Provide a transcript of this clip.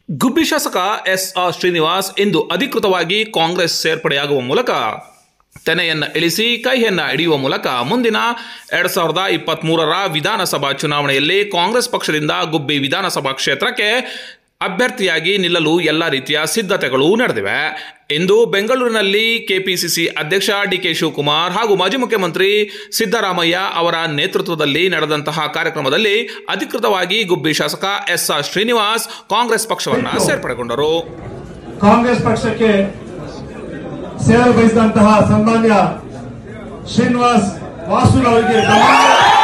ಗುಬ್ಬಿ ಶಾಸಕ S R Srinivas ಇಂದು ಅಧಿಕೃತವಾಗಿ ಕಾಂಗ್ರೆಸ್ ಸೇರ್ಪಡೆಯಾಗುವ ಮೂಲಕ ತೆನೆಯನ್ನ ಇಳಿಸಿ ಕೈಯನ್ನ ಹಿಡಿಯುವ ಮೂಲಕ ಮುಂದಿನ ಎರಡ್ ಸಾವಿರದ ಇಪ್ಪತ್ತ್ ಮೂರರ ವಿಧಾನಸಭಾ ಚುನಾವಣೆಯಲ್ಲಿ ಕಾಂಗ್ರೆಸ್ ಪಕ್ಷದಿಂದ ಗುಬ್ಬಿ ವಿಧಾನಸಭಾ ಕ್ಷೇತ್ರಕ್ಕೆ ಅಭ್ಯರ್ಥಿಯಾಗಿ ನಿಲ್ಲಲು ಎಲ್ಲ ರೀತಿಯ ಸಿದ್ಧತೆಗಳು ನಡೆದಿವೆ ಇಂದು ಬೆಂಗಳೂರಿನಲ್ಲಿ ಕೆಪಿಸಿಸಿ ಅಧ್ಯಕ್ಷ ಡಿಕೆ ಶಿವಕುಮಾರ್ ಹಾಗೂ ಮಾಜಿ ಮುಖ್ಯಮಂತ್ರಿ ಸಿದ್ದರಾಮಯ್ಯ ಅವರ ನೇತೃತ್ವದಲ್ಲಿ ನಡೆದಂತಹ ಕಾರ್ಯಕ್ರಮದಲ್ಲಿ ಅಧಿಕೃತವಾಗಿ ಗುಬ್ಬಿ ಶಾಸಕ ಎಸ್ ಆರ್ ಶ್ರೀನಿವಾಸ್ ಕಾಂಗ್ರೆಸ್ ಪಕ್ಷವನ್ನ ಸೇರ್ಪಡೆಗೊಂಡರು ಕಾಂಗ್ರೆಸ್ ಪಕ್ಷಕ್ಕೆ ಸೇರಲು ಬಯಸಿದಂತಹ ಸನ್ಮಾನ್ಯ ಶ್ರೀನಿವಾಸ್ ವಾಸುಲ್ ಅವರಿಗೆ ಧನ್ಯವಾದ